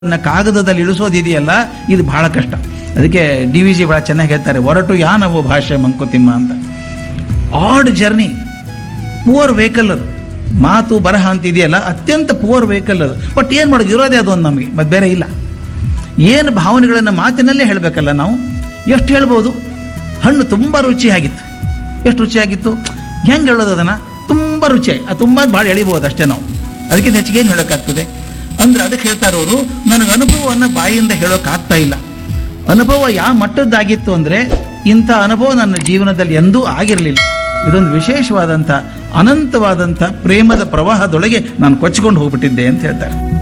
ನ ಕಾಗದದಲ್ಲಿ ಇಳಿಸೋದಿದೆಯಲ್ಲ ಇದು ಬಹಳ ಕಷ್ಟ ಅದಕ್ಕೆ ಡಿ ವಿ ಜಿ ಬಹಳ ಚೆನ್ನಾಗಿ ಹೇಳ್ತಾರೆ ಹೊರಟು ಯಾನವು ಭಾಷೆ ಮಂಕುತಿಮ್ಮ ಅಂತ ಆಡ್ ಜರ್ನಿ ಪುವರ್ ವೆಹಿಕಲ್ ಅದು ಮಾತು ಬರಹ ಅಂತ ಇದೆಯಲ್ಲ ಅತ್ಯಂತ ಪುವರ್ ವೆಹಿಕಲ್ ಅದು ಬಟ್ ಏನು ಮಾಡೋದು ಇರೋದೇ ಅದೊಂದು ನಮಗೆ ಮತ್ತೆ ಬೇರೆ ಇಲ್ಲ ಏನು ಭಾವನೆಗಳನ್ನು ಮಾತಿನಲ್ಲೇ ಹೇಳಬೇಕಲ್ಲ ನಾವು ಎಷ್ಟು ಹೇಳ್ಬೋದು ಹಣ್ಣು ತುಂಬ ರುಚಿಯಾಗಿತ್ತು ಎಷ್ಟು ರುಚಿಯಾಗಿತ್ತು ಹೆಂಗೆ ಹೇಳೋದು ಅದನ್ನು ತುಂಬ ರುಚಿಯಾಗಿ ಅದು ತುಂಬ ಭಾಳ ಎಳಿಬೋದು ಅಷ್ಟೇ ನಾವು ಅದಕ್ಕಿಂತ ಹೆಚ್ಚಿಗೆ ಏನು ಹೇಳೋಕ್ಕಾಗ್ತದೆ ಅಂದ್ರೆ ಅದಕ್ಕೆ ಹೇಳ್ತಾ ಇರೋರು ನನಗೆ ಅನುಭವವನ್ನು ಬಾಯಿಯಿಂದ ಹೇಳೋಕ್ಕಾಗ್ತಾ ಇಲ್ಲ ಅನುಭವ ಯಾವ ಮಟ್ಟದ್ದಾಗಿತ್ತು ಅಂದರೆ ಇಂಥ ಅನುಭವ ನನ್ನ ಜೀವನದಲ್ಲಿ ಎಂದೂ ಆಗಿರಲಿಲ್ಲ ಇದೊಂದು ವಿಶೇಷವಾದಂಥ ಅನಂತವಾದಂಥ ಪ್ರೇಮದ ಪ್ರವಾಹದೊಳಗೆ ನಾನು ಕೊಚ್ಚಿಕೊಂಡು ಹೋಗ್ಬಿಟ್ಟಿದ್ದೆ ಅಂತ ಹೇಳ್ತಾರೆ